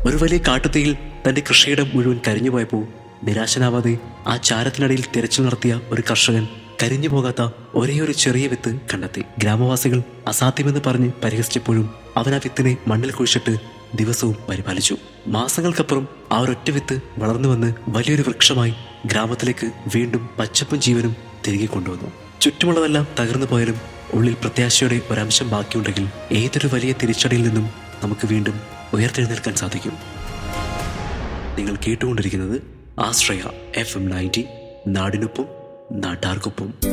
ഒരു വലിയ കാട്ടുതീയിൽ തന്റെ കൃഷിയിടം മുഴുവൻ കരിഞ്ഞുപോയപ്പോൾ നിരാശനാവാതെ ആ ചാരത്തിനടിയിൽ തിരച്ചിൽ നടത്തിയ ഒരു കർഷകൻ കരിഞ്ഞു പോകാത്ത ഒരേ ഒരു ചെറിയ വിത്ത് കണ്ടെത്തി ഗ്രാമവാസികൾ അസാധ്യമെന്ന് പറഞ്ഞ് പരിഹസിച്ചപ്പോഴും അവൻ ആ വിത്തിനെ മണ്ണിൽ കുഴിച്ചിട്ട് ദിവസവും പരിപാലിച്ചു മാസങ്ങൾക്കപ്പുറം ആ ഒരൊറ്റ വിത്ത് വളർന്നു വന്ന് വലിയൊരു വൃക്ഷമായി ഗ്രാമത്തിലേക്ക് വീണ്ടും പച്ചപ്പും ജീവനും തിരികെ കൊണ്ടുവന്നു ചുറ്റുമുള്ളതെല്ലാം തകർന്നു പോയാലും ഉള്ളിൽ പ്രത്യാശയുടെ ഒരംശം ബാക്കിയുണ്ടെങ്കിൽ ഏതൊരു വലിയ തിരിച്ചടിയിൽ നിന്നും നമുക്ക് വീണ്ടും ഉയർത്തെഴുന്നേൽക്കാൻ സാധിക്കും നിങ്ങൾ കേട്ടുകൊണ്ടിരിക്കുന്നത് ആശ്രയ എഫ് എം നയൻറ്റി നാടിനൊപ്പം നാട്ടാർക്കൊപ്പം